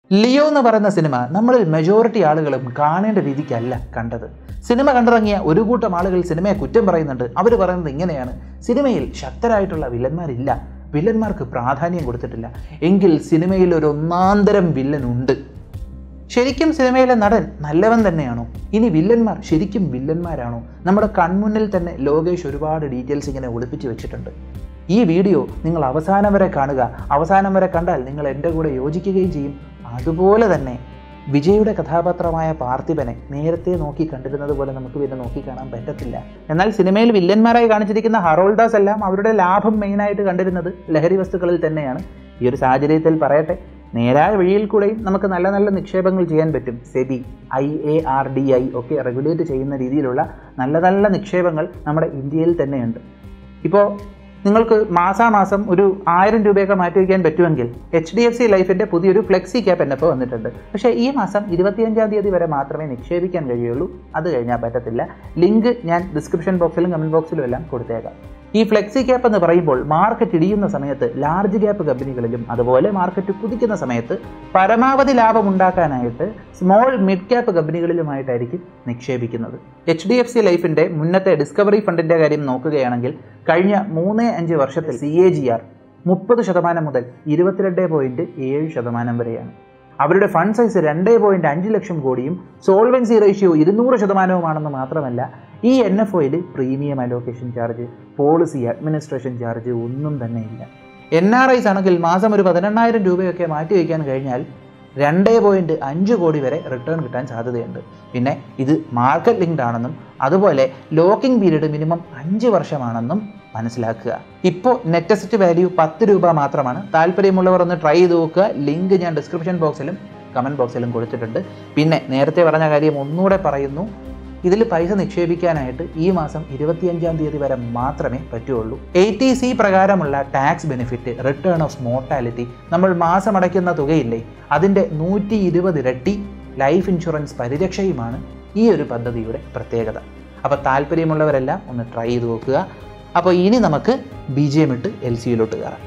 Leo എന്ന് പറയുന്ന cinema നമ്മളിൽ മെജോറിറ്റി ആളുകളും കാണേണ്ട രീതിക്കല്ല കണ്ടത് സിനിമ കണ്ടിറങ്ങിയ ഒരു കൂട്ടം ആളുകൾ സിനിമയെ കുറ്റം പറയുന്നുണ്ട് അവർ പറയുന്നത് ഇങ്ങനെയാണ് സിനിമയിൽ ശക്തരായിട്ടുള്ള വില്ലന്മാരില്ല വില്ലന്മാർക്ക് പ്രാധാന്യം കൊടുത്തിട്ടില്ല എങ്കിൽ സിനിമയിൽ ഒരു ഒന്നാന്തരം വില്ലൻ ഉണ്ട് ശരിക്കും സിനിമയിലെ നടൻ നല്ലവൻ തന്നെയാണോ ഇനി വില്ലന്മാർ ശരിക്കും വില്ലന്മാരാണോ നമ്മുടെ കൺമുന്നിൽ തന്നെ ലോകേഷ് ഒരുപാട് ഡീറ്റെയിൽസ് ഇങ്ങനെ ഒളിപ്പിച്ച് വെച്ചിട്ടുണ്ട് ഈ വീഡിയോ നിങ്ങൾ അവസാനം വരെ കാണുക അവസാനം വരെ കണ്ടാൽ നിങ്ങൾ എൻ്റെ കൂടെ യോജിക്കുകയും ചെയ്യും അതുപോലെ തന്നെ വിജയുടെ കഥാപാത്രമായ പാർത്ഥിപനെ നേരത്തെ നോക്കി കണ്ടിരുന്നത് പോലെ നമുക്ക് പിന്നെ നോക്കി കാണാൻ പറ്റത്തില്ല എന്നാൽ സിനിമയിൽ വില്ലന്മാരായി കാണിച്ചിരിക്കുന്ന ഹറോൾദാസ് എല്ലാം അവരുടെ ലാഭം മെയിനായിട്ട് കണ്ടിരുന്നത് ലഹരി വസ്തുക്കളിൽ തന്നെയാണ് ഈ ഒരു സാഹചര്യത്തിൽ പറയട്ടെ നേരായ വഴിയിൽ കൂടെയും നമുക്ക് നല്ല നല്ല നിക്ഷേപങ്ങൾ ചെയ്യാൻ പറ്റും SEBI I A R D I ഒക്കെ റെഗുലേറ്റ് ചെയ്യുന്ന രീതിയിലുള്ള നല്ല നല്ല നിക്ഷേപങ്ങൾ നമ്മുടെ ഇന്ത്യയിൽ തന്നെയുണ്ട് ഇപ്പോൾ നിങ്ങൾക്ക് മാസാമാസം ഒരു ആയിരം രൂപയൊക്കെ മാറ്റി വയ്ക്കാൻ പറ്റുമെങ്കിൽ എച്ച് ഡി എഫ് സി ലൈഫിൻ്റെ പുതിയൊരു ഫ്ലെക്സി ക്യാപ്പ് എന്നെ ഇപ്പോൾ വന്നിട്ടുണ്ട് പക്ഷേ ഈ മാസം ഇരുപത്തിയഞ്ചാം തീയതി വരെ മാത്രമേ നിക്ഷേപിക്കാൻ കഴിയുള്ളൂ അത് കഴിഞ്ഞാൽ പറ്റത്തില്ല ലിങ്ക് ഞാൻ ഡിസ്ക്രിപ്ഷൻ ബോക്സിലും കമൻറ്റ് ബോക്സിലും എല്ലാം കൊടുത്തേക്കാം ഈ ഫ്ലെക്സി ക്യാപ്പ് എന്ന് പറയുമ്പോൾ മാർക്കറ്റ് ഇടിയുന്ന സമയത്ത് ലാർജ് ക്യാപ്പ് കമ്പനികളിലും അതുപോലെ മാർക്കറ്റ് കുതിക്കുന്ന സമയത്ത് പരമാവധി ലാഭം ഉണ്ടാക്കാനായിട്ട് സ്മോൾ മിഡ് ക്യാപ്പ് കമ്പനികളിലുമായിട്ടായിരിക്കും നിക്ഷേപിക്കുന്നത് എച്ച് ഡി എഫ് സി ലൈഫിൻ്റെ മുന്നത്തെ ഡിസ്കവറി ഫണ്ടിൻ്റെ കാര്യം നോക്കുകയാണെങ്കിൽ കഴിഞ്ഞ മൂന്ന് അഞ്ച് വർഷത്തിൽ സി എ ജി ആർ മുപ്പത് ശതമാനം മുതൽ ഇരുപത്തിരണ്ട് പോയിൻറ്റ് ഏഴ് ശതമാനം വരെയാണ് അവരുടെ ഫണ്ട് സൈസ് രണ്ട് പോയിൻറ്റ് അഞ്ച് ലക്ഷം കോടിയും സോൾവൻസി റേഷ്യോ ഇരുന്നൂറ് ശതമാനവുമാണെന്ന് മാത്രമല്ല ഈ എൻ എഫ് ഒയിൽ premium allocation charge policy administration charge ഒന്നും തന്നെ ഇല്ല എൻ ആർ ഐസ് ആണെങ്കിൽ മാസം ഒരു പതിനെണ്ണായിരം രൂപയൊക്കെ മാറ്റി വയ്ക്കാൻ കഴിഞ്ഞാൽ രണ്ട് പോയിൻറ്റ് അഞ്ച് കോടി വരെ റിട്ടേൺ കിട്ടാൻ സാധ്യതയുണ്ട് പിന്നെ ഇത് മാർക്കറ്റ് ലിങ്ക്ഡ് ആണെന്നും അതുപോലെ ലോക്കിംഗ് പീരീഡ് മിനിമം അഞ്ച് വർഷമാണെന്നും മനസ്സിലാക്കുക ഇപ്പോൾ നെറ്റ് അസറ്റ് വാല്യൂ പത്ത് രൂപ മാത്രമാണ് താല്പര്യമുള്ളവർ ഒന്ന് ട്രൈ ചെയ്ത് നോക്കുക ലിങ്ക് ഞാൻ ഡിസ്ക്രിപ്ഷൻ ബോക്സിലും കമൻറ്റ് ബോക്സിലും കൊടുത്തിട്ടുണ്ട് പിന്നെ നേരത്തെ പറഞ്ഞ കാര്യം ഒന്നുകൂടെ പറയുന്നു ഇതിൽ പൈസ നിക്ഷേപിക്കാനായിട്ട് ഈ മാസം ഇരുപത്തിയഞ്ചാം തീയതി വരെ മാത്രമേ പറ്റുള്ളൂ എ ടി സി പ്രകാരമുള്ള tax benefit return of mortality നമ്മൾ മാസം അടയ്ക്കുന്ന തുകയില്ലേ അതിൻ്റെ നൂറ്റി ഇരുപത് ഇരട്ടി ലൈഫ് ഇൻഷുറൻസ് പരിരക്ഷയുമാണ് ഈ ഒരു പദ്ധതിയുടെ പ്രത്യേകത അപ്പോൾ താല്പര്യമുള്ളവരെല്ലാം ഒന്ന് ട്രൈ ചെയ്ത് നോക്കുക അപ്പോൾ ഇനി നമുക്ക് ബി ജി എം ഇട്ട് എൽ സിയിലോട്ട് കയറാം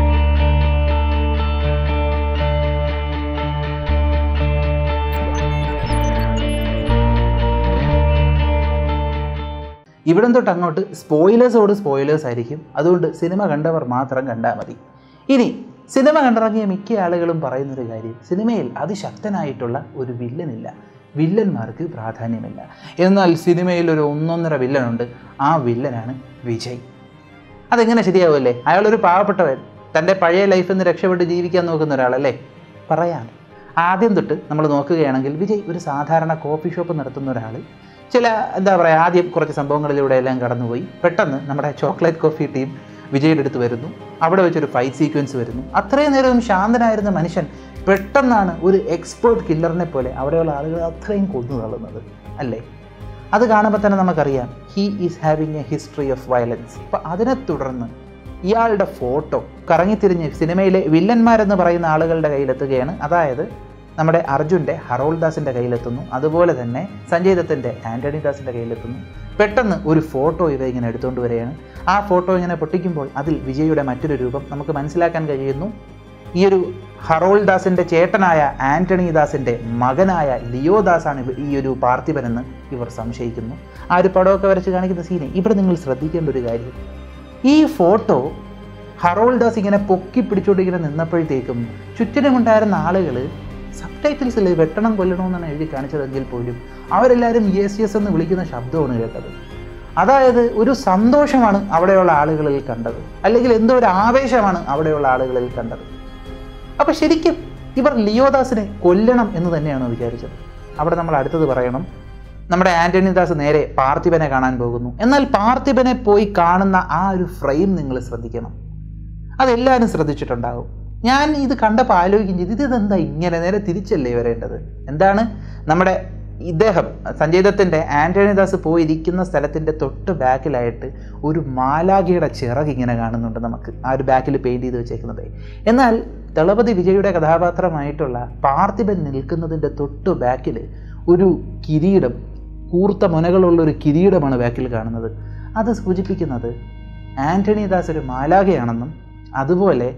ഇവിടം തൊട്ട് അങ്ങോട്ട് സ്പോയിലേഴ്സോട് സ്പോയിലേഴ്സ് ആയിരിക്കും അതുകൊണ്ട് സിനിമ കണ്ടവർ മാത്രം കണ്ടാൽ മതി ഇനി സിനിമ കണ്ടിറങ്ങിയ മിക്ക ആളുകളും പറയുന്നൊരു കാര്യം സിനിമയിൽ അതിശക്തനായിട്ടുള്ള ഒരു വില്ലനില്ല വില്ലന്മാർക്ക് പ്രാധാന്യമില്ല എന്നാൽ സിനിമയിൽ ഒരു ഒന്നൊന്നര വില്ലനുണ്ട് ആ വില്ലനാണ് വിജയ് അതെങ്ങനെ ശരിയാവുമല്ലേ അയാളൊരു പാവപ്പെട്ടവൻ തൻ്റെ പഴയ ലൈഫിൽ നിന്ന് രക്ഷപ്പെട്ട് ജീവിക്കാൻ നോക്കുന്ന ഒരാളല്ലേ പറയാം ആദ്യം തൊട്ട് നമ്മൾ നോക്കുകയാണെങ്കിൽ വിജയ് ഒരു സാധാരണ കോഫി ഷോപ്പ് നടത്തുന്ന ഒരാൾ ചില എന്താ പറയുക ആദ്യം കുറച്ച് സംഭവങ്ങളിലൂടെ എല്ലാം കടന്നുപോയി പെട്ടെന്ന് നമ്മുടെ ചോക്ലേറ്റ് കോഫി ടീം വിജയുടെ അടുത്ത് വരുന്നു അവിടെ വെച്ചൊരു ഫൈറ്റ് സീക്വൻസ് വരുന്നു അത്രയും നേരം ശാന്തനായിരുന്ന മനുഷ്യൻ പെട്ടെന്നാണ് ഒരു എക്സ്പേർട്ട് കില്ലറിനെ പോലെ അവിടെയുള്ള ആളുകൾ അത്രയും കൊന്നു തള്ളുന്നത് അല്ലേ അത് കാണുമ്പോൾ തന്നെ നമുക്കറിയാം he is having a history of violence അപ്പം അതിനെ തുടർന്ന് ഇയാളുടെ ഫോട്ടോ കറങ്ങിത്തിരിഞ്ഞ് സിനിമയിലെ വില്ലന്മാരെന്ന് പറയുന്ന ആളുകളുടെ കയ്യിലെത്തുകയാണ് അതായത് നമ്മുടെ അർജുൻ്റെ ഹറോൾദാസിൻ്റെ കയ്യിലെത്തുന്നു അതുപോലെ തന്നെ സഞ്ജയ് ദത്തിൻ്റെ ആൻ്റണി ദാസിൻ്റെ കയ്യിലെത്തുന്നു പെട്ടെന്ന് ഒരു ഫോട്ടോ ഇവ ഇങ്ങനെ എടുത്തുകൊണ്ട് വരികയാണ് ആ ഫോട്ടോ ഇങ്ങനെ പൊട്ടിക്കുമ്പോൾ അതിൽ വിജയുടെ മറ്റൊരു രൂപം നമുക്ക് മനസ്സിലാക്കാൻ കഴിയുന്നു ഈ ഒരു ഹറോൾദാസിൻ്റെ ചേട്ടനായ ആൻ്റണി ദാസിൻ്റെ മകനായ ലിയോ ദാസാണ് ഇവ- ഈ ഒരു പാർത്ഥിപനെന്ന് ഇവർ സംശയിക്കുന്നു ആ ഒരു പടമൊക്കെ വരച്ച് കാണിക്കുന്ന സീന് ഇവിടെ നിങ്ങൾ ശ്രദ്ധിക്കേണ്ട ഒരു കാര്യം ഈ ഫോട്ടോ ഹറോൾദാസ് ഇങ്ങനെ പൊക്കി പിടിച്ചോണ്ട് ഇങ്ങനെ നിന്നപ്പോഴത്തേക്കും ചുറ്റിനുമുണ്ടായിരുന്ന ആളുകൾ സബ് ടൈറ്റിൽസിൽ വെട്ടണം കൊല്ലണമെന്നാണ് എഴുതി കാണിച്ചതെങ്കിൽ പോലും അവരെല്ലാവരും യെസ് യെസ് എന്ന് വിളിക്കുന്ന ശബ്ദമാണ് കേട്ടത് അതായത് ഒരു സന്തോഷമാണ് അവിടെയുള്ള ആളുകളിൽ കണ്ടത് അല്ലെങ്കിൽ എന്തോ ഒരു ആവേശമാണ് അവിടെയുള്ള ആളുകളിൽ കണ്ടത് അപ്പോൾ ശരിക്കും ഇവർ ലിയോദാസിനെ കൊല്ലണം എന്ന് തന്നെയാണോ വിചാരിച്ചത് അവിടെ നമ്മൾ അടുത്തത് പറയണം നമ്മുടെ ആന്റണി ദാസ് നേരെ പാർത്ഥിപനെ കാണാൻ പോകുന്നു എന്നാൽ പാർത്ഥിപനെ പോയി കാണുന്ന ആ ഒരു ഫ്രെയിം നിങ്ങൾ ശ്രദ്ധിക്കണം അതെല്ലാവരും ശ്രദ്ധിച്ചിട്ടുണ്ടാകും ഞാൻ ഇത് കണ്ടപ്പോൾ ആലോചിക്കും ചെയ്തു ഇതെന്താ ഇങ്ങനെ നേരെ തിരിച്ചല്ലേ വരേണ്ടത് എന്താണ് നമ്മുടെ ഇദ്ദേഹം സഞ്ജയ് ദത്തിൻ്റെ ആൻ്റണി ദാസ് പോയിരിക്കുന്ന സ്ഥലത്തിൻ്റെ തൊട്ട് ബാക്കിലായിട്ട് ഒരു മാലാഖയുടെ ചിറക് ഇങ്ങനെ കാണുന്നുണ്ട് നമുക്ക് ആ ഒരു ബാക്കിൽ പെയിൻറ് ചെയ്ത് വെച്ചേക്കുന്നത് എന്നാൽ ദളപതി വിജയുടെ കഥാപാത്രമായിട്ടുള്ള പാർത്ഥിപൻ നിൽക്കുന്നതിൻ്റെ തൊട്ട് ബാക്കിൽ ഒരു കിരീടം കൂർത്ത മുനകളുള്ള ഒരു കിരീടമാണ് ബാക്കിൽ കാണുന്നത് അത് സൂചിപ്പിക്കുന്നത് ആൻ്റണി ദാസ് ഒരു മാലാഖയാണെന്നും അതുപോലെ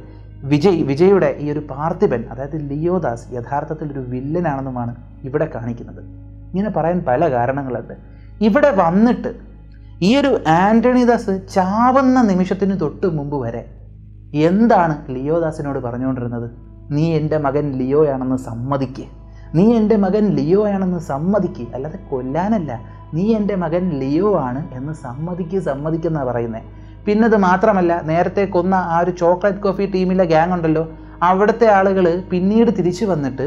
വിജയ് വിജയുടെ ഈ ഒരു പാർത്ഥിപൻ അതായത് ലിയോദാസ് യഥാർത്ഥത്തിൽ ഒരു വില്ലനാണെന്നുമാണ് ഇവിടെ കാണിക്കുന്നത് ഇങ്ങനെ പറയാൻ പല കാരണങ്ങളുണ്ട് ഇവിടെ വന്നിട്ട് ഈ ഒരു ആൻ്റണിദാസ് ചാവുന്ന നിമിഷത്തിന് തൊട്ട് മുമ്പ് വരെ എന്താണ് ലിയോദാസിനോട് പറഞ്ഞുകൊണ്ടിരുന്നത് നീ എൻ്റെ മകൻ ലിയോയാണെന്ന് സമ്മതിക്ക് നീ എൻ്റെ മകൻ ലിയോ ആണെന്ന് സമ്മതിക്ക് അല്ലാതെ കൊല്ലാനല്ല നീ എൻ്റെ മകൻ ലിയോ ആണ് എന്ന് സമ്മതിക്ക് സമ്മതിക്കുന്ന പറയുന്നത് പിന്നെ അത് മാത്രമല്ല നേരത്തെ കൊന്ന ആ ഒരു ചോക്ലേറ്റ് കോഫി ടീമിലെ ഗ്യാങ് ഉണ്ടല്ലോ അവിടുത്തെ ആളുകൾ പിന്നീട് തിരിച്ചു വന്നിട്ട്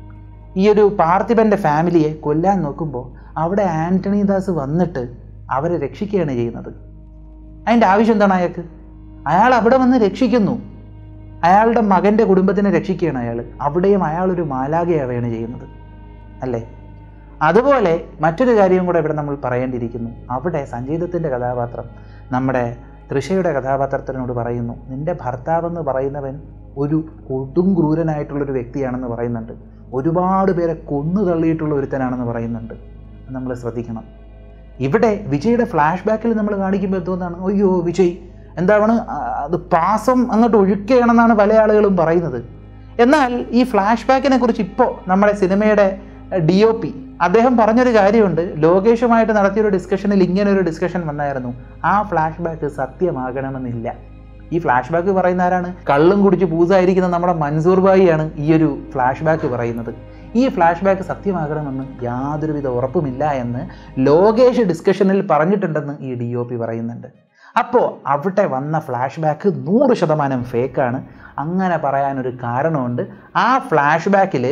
ഈ ഒരു പാർത്ഥിപൻ്റെ ഫാമിലിയെ കൊല്ലാൻ നോക്കുമ്പോൾ അവിടെ ആൻ്റണി ദാസ് വന്നിട്ട് അവരെ രക്ഷിക്കുകയാണ് ചെയ്യുന്നത് അതിൻ്റെ ആവശ്യം എന്താണ് അയാൾക്ക് അയാൾ അവിടെ വന്ന് രക്ഷിക്കുന്നു അയാളുടെ മകൻ്റെ കുടുംബത്തിനെ രക്ഷിക്കുകയാണ് അയാൾ അവിടെയും അയാളൊരു മാലാകയാവുകയാണ് ചെയ്യുന്നത് അല്ലേ അതുപോലെ മറ്റൊരു കാര്യം കൂടെ ഇവിടെ നമ്മൾ പറയേണ്ടിയിരിക്കുന്നു അവിടെ സഞ്ജീതത്തിൻ്റെ കഥാപാത്രം നമ്മുടെ തൃഷയുടെ കഥാപാത്രത്തിനോട് പറയുന്നു നിന്റെ ഭർത്താവെന്ന് പറയുന്നവൻ ഒരു കൊടും ക്രൂരനായിട്ടുള്ളൊരു വ്യക്തിയാണെന്ന് പറയുന്നുണ്ട് ഒരുപാട് പേരെ കൊന്നു തള്ളിയിട്ടുള്ള ഒരുത്തനാണെന്ന് പറയുന്നുണ്ട് നമ്മൾ ശ്രദ്ധിക്കണം ഇവിടെ വിജയുടെ ഫ്ലാഷ് ബാക്കിൽ നമ്മൾ കാണിക്കുമ്പോൾ എന്തോന്നാണ് അയ്യോ വിജയ് എന്താണ് ആ, അത് പാസം അങ്ങോട്ട് ഒഴുക്കുകയാണെന്നാണ് പല ആളുകളും പറയുന്നത് എന്നാൽ ഈ ഫ്ലാഷ് ബാക്കിനെ കുറിച്ച് ഇപ്പോൾ നമ്മുടെ സിനിമയുടെ ഡി ഒ പി അദ്ദേഹം പറഞ്ഞൊരു കാര്യമുണ്ട് ലോകേഷുമായിട്ട് നടത്തിയൊരു ഡിസ്കഷനിൽ ഇങ്ങനെ ഒരു ഡിസ്കഷൻ വന്നായിരുന്നു ആ ഫ്ലാഷ് ബാക്ക് സത്യമാകണമെന്നില്ല ഈ ഫ്ലാഷ് ബാക്ക് പറയുന്ന ആരാണ് കള്ളും കുടിച്ച് പൂസായിരിക്കുന്ന നമ്മുടെ മൻസൂർ ബായിയാണ് ഈ ഒരു ഫ്ലാഷ് ബാക്ക് പറയുന്നത് ഈ ഫ്ലാഷ് ബാക്ക് സത്യമാകണമെന്ന് യാതൊരുവിധ ഉറപ്പുമില്ല എന്ന് ലോകേഷ് ഡിസ്കഷനിൽ പറഞ്ഞിട്ടുണ്ടെന്ന് ഈ ഡി ഒ പി പറയുന്നുണ്ട് അപ്പോൾ അവിടെ വന്ന ഫ്ലാഷ് ബാക്ക് നൂറ് ശതമാനം ഫേക്കാണ് അങ്ങനെ പറയാനൊരു കാരണമുണ്ട് ആ ഫ്ലാഷ് ബാക്കിൽ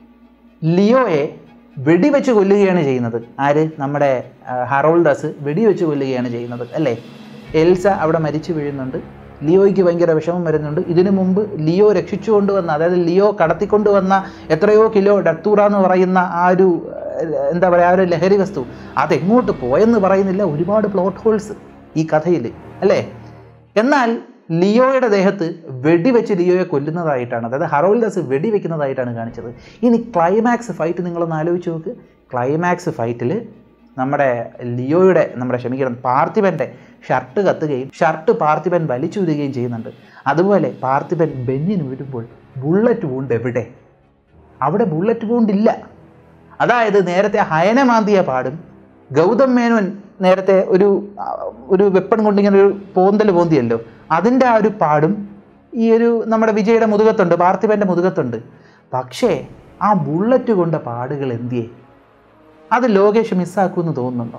ലിയോയെ വെടിവെച്ച് കൊല്ലുകയാണ് ചെയ്യുന്നത് ആര് നമ്മുടെ ആ, ഹറോൾഡാസ് വെടിവെച്ച് കൊല്ലുകയാണ് ചെയ്യുന്നത് അല്ലേ എൽസ അവിടെ മരിച്ചു വീഴുന്നുണ്ട് ലിയോയ്ക്ക് ഭയങ്കര വിഷമം വരുന്നുണ്ട് ഇതിനു മുമ്പ് ലിയോ രക്ഷിച്ചുകൊണ്ട് വന്ന അതായത് ലിയോ കടത്തിക്കൊണ്ട് വന്ന എത്രയോ കിലോ ഡത്തൂറ എന്ന് പറയുന്ന ആ ഒരു ഏഹ്, എന്താ പറയുക ആ ഒരു ലഹരി വസ്തു അതെങ്ങോട്ട് പോയെന്ന് പറയുന്നില്ല ഒരുപാട് പ്ലോട്ട് ഹോൾസ് ഈ കഥയിൽ അല്ലേ എന്നാൽ ലിയോയുടെ ദേഹത്ത് വെടിവെച്ച് ലിയോയെ കൊല്ലുന്നതായിട്ടാണ് അതായത് ഹറോൾഡസ് വെടിവെക്കുന്നതായിട്ടാണ് കാണിച്ചത് ഇനി ക്ലൈമാക്സ് ഫൈറ്റ് നിങ്ങളൊന്ന് ആലോചിച്ച് നോക്ക് ക്ലൈമാക്സ് ഫൈറ്റിൽ നമ്മുടെ ലിയോയുടെ നമ്മുടെ ക്ഷമിക്കണം പാർത്ഥിപൻ്റെ ഷർട്ട് കത്തുകയും ഷർട്ട് പാർത്ഥിപൻ വലിച്ചൂരുകയും ചെയ്യുന്നുണ്ട് അതുപോലെ പാർത്ഥിപൻ ബെന്നിന് വീഴുമ്പോൾ ബുള്ളറ്റ് വൂണ്ട് എവിടെ അവിടെ ബുള്ളറ്റ് വൂണ്ട് ഇല്ല അതായത് നേരത്തെ ഹയനമാന്തിയ പാടും ഗൗതം മേനോൻ നേരത്തെ ഒരു ആ, ഒരു വെപ്പൺ കൊണ്ട് ഇങ്ങനെ ഒരു പോന്തൽ പോന്തിയല്ലോ അതിൻ്റെ ആ ഒരു പാടും ഈ ഒരു നമ്മുടെ വിജയുടെ മുതുകത്തുണ്ട് പാർത്ഥിപൻ്റെ മുതുകത്തുണ്ട് പക്ഷേ ആ ബുള്ളറ്റ് കൊണ്ട പാടുകൾ എന്തിയേ അത് ലോകേഷ് മിസ്സാക്കുമെന്ന് തോന്നുന്നുണ്ടോ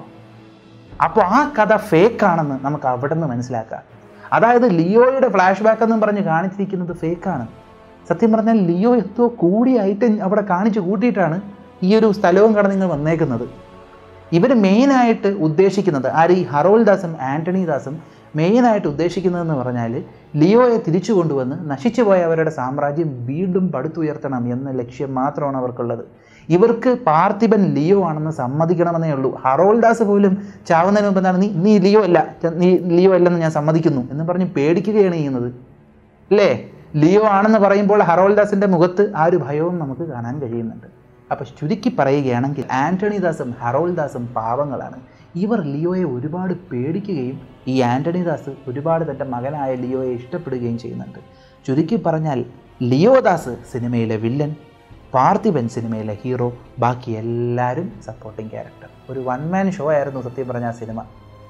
അപ്പോൾ ആ കഥ ഫേക്കാണെന്ന് നമുക്ക് അവിടെ നിന്ന് മനസ്സിലാക്കാം അതായത് ലിയോയുടെ ഫ്ലാഷ് ബാക്ക് എന്നും പറഞ്ഞ് കാണിച്ചിരിക്കുന്നത് ഫേക്കാണ് സത്യം പറഞ്ഞാൽ ലിയോ എന്തോ കൂടിയായിട്ട് അവിടെ കാണിച്ചു കൂട്ടിയിട്ടാണ് ഈ ഒരു സ്ഥലവും കടന്ന് നിങ്ങൾ വന്നേക്കുന്നത് ഇവർ മെയിനായിട്ട് ഉദ്ദേശിക്കുന്നത് ആര് ഈ ഹറോൾദാസും ആൻ്റണി ദാസും മെയിനായിട്ട് ഉദ്ദേശിക്കുന്നതെന്ന് പറഞ്ഞാൽ ലിയോയെ തിരിച്ചു കൊണ്ടുവന്ന് നശിച്ചുപോയ അവരുടെ സാമ്രാജ്യം വീണ്ടും പടുത്തുയർത്തണം എന്ന ലക്ഷ്യം മാത്രമാണ് അവർക്കുള്ളത് ഇവർക്ക് പാർത്ഥിപൻ ലിയോ ആണെന്ന് സമ്മതിക്കണമെന്നേ ഉള്ളൂ ഹറോൾദാസ് പോലും ചാവുന്നതിന് മുമ്പ് എന്താണ് നീ നീ ലിയോ അല്ല നീ ലിയോ അല്ലെന്ന് ഞാൻ സമ്മതിക്കുന്നു എന്ന് പറഞ്ഞ് പേടിക്കുകയാണ് ചെയ്യുന്നത് അല്ലേ ലിയോ ആണെന്ന് പറയുമ്പോൾ ഹറോൾദാസിൻ്റെ മുഖത്ത് ആ ഒരു ഭയവും നമുക്ക് കാണാൻ കഴിയുന്നുണ്ട് അപ്പോൾ ചുരുക്കി പറയുകയാണെങ്കിൽ ആൻ്റണി ദാസും ഹറോൾദാസും ദാസും പാവങ്ങളാണ് ഇവർ ലിയോയെ ഒരുപാട് പേടിക്കുകയും ഈ ആൻ്റണി ദാസ് ഒരുപാട് തൻ്റെ മകനായ ലിയോയെ ഇഷ്ടപ്പെടുകയും ചെയ്യുന്നുണ്ട് ചുരുക്കി പറഞ്ഞാൽ ലിയോ ദാസ് സിനിമയിലെ വില്ലൻ പാർത്ഥിപൻ സിനിമയിലെ ഹീറോ ബാക്കി എല്ലാവരും സപ്പോർട്ടിങ് ക്യാരക്ടർ ഒരു വൺ മാൻ ഷോ ആയിരുന്നു സത്യം പറഞ്ഞ ആ സിനിമ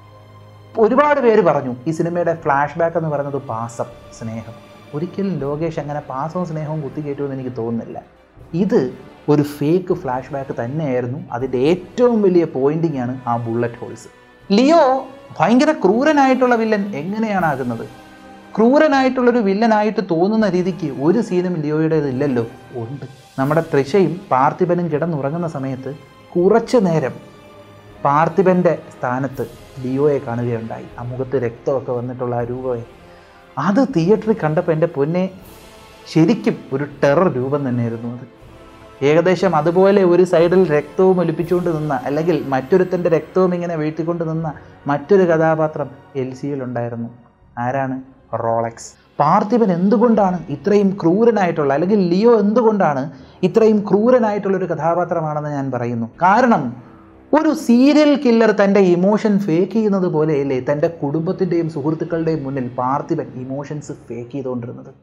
ഒരുപാട് പേര് പറഞ്ഞു ഈ സിനിമയുടെ ഫ്ലാഷ് ബാക്ക് എന്ന് പറയുന്നത് പാസം സ്നേഹം ഒരിക്കലും ലോകേഷ് അങ്ങനെ പാസവും സ്നേഹവും കുത്തിക്കയറ്റുമെന്ന് എനിക്ക് തോന്നുന്നില്ല ഇത് ഒരു ഫേക്ക് ഫ്ലാഷ് ബാക്ക് തന്നെയായിരുന്നു അതിൻ്റെ ഏറ്റവും വലിയ പോയിന്റിംഗ് ആണ് ആ ബുള്ളറ്റ് ഹോൾസ് ലിയോ ഭയങ്കര ക്രൂരനായിട്ടുള്ള വില്ലൻ എങ്ങനെയാണ് ആകുന്നത് ക്രൂരനായിട്ടുള്ളൊരു വില്ലനായിട്ട് തോന്നുന്ന രീതിക്ക് ഒരു സീനും ലിയോയുടേത് ഇല്ലല്ലോ ഉണ്ട് നമ്മുടെ തൃശയും പാർത്ഥിപനും കിടന്നുറങ്ങുന്ന സമയത്ത് കുറച്ച് നേരം പാർത്ഥിപൻ്റെ സ്ഥാനത്ത് ലിയോയെ കാണുകയുണ്ടായി ആ മുഖത്ത് രക്തമൊക്കെ വന്നിട്ടുള്ള ആ രൂപയെ അത് തിയേറ്ററിൽ കണ്ടപ്പോൾ എൻ്റെ പൊന്നെ ശരിക്കും ഒരു ടെറർ രൂപം തന്നെയായിരുന്നു അത് ഏകദേശം അതുപോലെ ഒരു സൈഡിൽ രക്തവും ഒലിപ്പിച്ചുകൊണ്ട് നിന്ന അല്ലെങ്കിൽ മറ്റൊരുത്തൻ്റെ രക്തവും ഇങ്ങനെ വീഴ്ത്തിക്കൊണ്ട് നിന്ന മറ്റൊരു കഥാപാത്രം എൽ സിയിലുണ്ടായിരുന്നു ആരാണ് റോളക്സ് പാർത്ഥിപൻ എന്തുകൊണ്ടാണ് ഇത്രയും ക്രൂരനായിട്ടുള്ള അല്ലെങ്കിൽ ലിയോ എന്തുകൊണ്ടാണ് ഇത്രയും ക്രൂരനായിട്ടുള്ള ഒരു കഥാപാത്രമാണെന്ന് ഞാൻ പറയുന്നു കാരണം ഒരു സീരിയൽ കില്ലർ തൻ്റെ ഇമോഷൻ ഫേക്ക് ചെയ്യുന്നത് പോലെയല്ലേ തൻ്റെ കുടുംബത്തിൻ്റെയും സുഹൃത്തുക്കളുടെയും മുന്നിൽ പാർത്ഥിപൻ ഇമോഷൻസ് ഫേക്ക് ചെയ്തുകൊണ്ടിരുന്നത്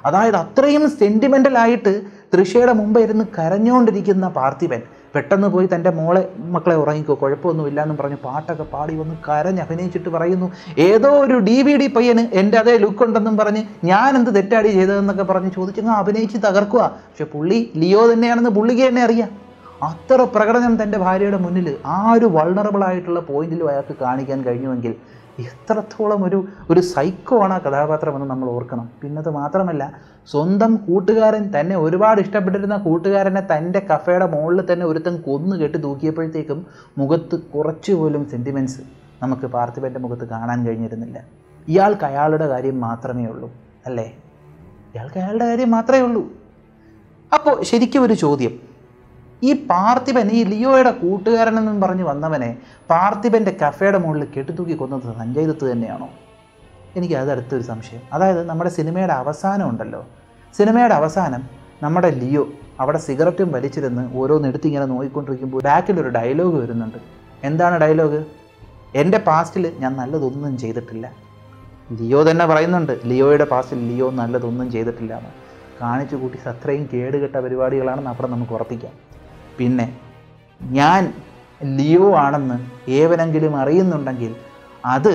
അതായത് അത്രയും സെൻറ്റിമെൻ്റലായിട്ട് തൃഷയുടെ മുമ്പ് ഇരുന്ന് കരഞ്ഞുകൊണ്ടിരിക്കുന്ന പാർത്ഥിപൻ പെട്ടെന്ന് പോയി തൻ്റെ മോളെ മക്കളെ ഉറങ്ങിക്കോ കുഴപ്പമൊന്നുമില്ല എന്നും പറഞ്ഞ് പാട്ടൊക്കെ പാടി വന്ന് കരഞ്ഞ് അഭിനയിച്ചിട്ട് പറയുന്നു ഏതോ ഒരു ഡി വി ഡി പയ്യന് എൻ്റെ അതേ ലുക്ക് ഉണ്ടെന്നും പറഞ്ഞ് ഞാൻ എന്ത് തെറ്റാടി ചെയ്തതെന്നൊക്കെ പറഞ്ഞ് ചോദിച്ചങ്ങ് അഭിനയിച്ച് തകർക്കുക പക്ഷെ പുള്ളി ലിയോ തന്നെയാണെന്ന് പുള്ളിക്ക് തന്നെ അറിയാം അത്ര പ്രകടനം തൻ്റെ ഭാര്യയുടെ മുന്നിൽ ആ ഒരു വൾണറബിൾ ആയിട്ടുള്ള പോയിന്റിലും അയാൾക്ക് കാണിക്കാൻ കഴിഞ്ഞുവെങ്കിൽ എത്രത്തോളം ഒരു ഒരു സൈക്കോ ആണ് ആ കഥാപാത്രമെന്ന് നമ്മൾ ഓർക്കണം പിന്നത് മാത്രമല്ല സ്വന്തം കൂട്ടുകാരൻ തന്നെ ഒരുപാട് ഇഷ്ടപ്പെട്ടിരുന്ന കൂട്ടുകാരനെ തൻ്റെ കഫേയുടെ മുകളിൽ തന്നെ ഒരുത്തൻ കൊന്നു കെട്ടി തൂക്കിയപ്പോഴത്തേക്കും മുഖത്ത് കുറച്ച് പോലും സെൻറ്റിമെൻറ്റ്സ് നമുക്ക് പാർത്ഥിപൻ്റെ മുഖത്ത് കാണാൻ കഴിഞ്ഞിരുന്നില്ല ഇയാൾക്ക് അയാളുടെ കാര്യം മാത്രമേ ഉള്ളൂ അല്ലേ ഇയാൾക്ക് അയാളുടെ കാര്യം മാത്രമേ ഉള്ളൂ അപ്പോൾ ശരിക്കും ഒരു ചോദ്യം ഈ പാർത്ഥിപൻ ഈ ലിയോയുടെ കൂട്ടുകാരനെന്നും പറഞ്ഞ് വന്നവനെ പാർത്ഥിപൻ്റെ കഫേയുടെ മുകളിൽ കെട്ടിത്തൂക്കി കൊന്നത് സഞ്ജയ് ദത്ത് തന്നെയാണോ എനിക്ക് അതടുത്തൊരു സംശയം അതായത് നമ്മുടെ സിനിമയുടെ അവസാനം ഉണ്ടല്ലോ സിനിമയുടെ അവസാനം നമ്മുടെ ലിയോ അവിടെ സിഗരറ്റും വലിച്ചിരുന്ന് ഓരോന്നെടുത്ത് ഇങ്ങനെ നോക്കിക്കൊണ്ടിരിക്കുമ്പോൾ ബാക്കിലൊരു ഡയലോഗ് വരുന്നുണ്ട് എന്താണ് ഡയലോഗ് എൻ്റെ പാസ്റ്റിൽ ഞാൻ നല്ലതൊന്നും ചെയ്തിട്ടില്ല ലിയോ തന്നെ പറയുന്നുണ്ട് ലിയോയുടെ പാസ്റ്റിൽ ലിയോ നല്ലതൊന്നും ചെയ്തിട്ടില്ല എന്ന് കാണിച്ചു കൂട്ടി അത്രയും കേടുകെട്ട പരിപാടികളാണെന്ന് അപ്പുറം നമുക്ക് ഉറപ്പിക്കാം പിന്നെ ഞാൻ ലിയോ ആണെന്ന് ഏവനെങ്കിലും അറിയുന്നുണ്ടെങ്കിൽ അത്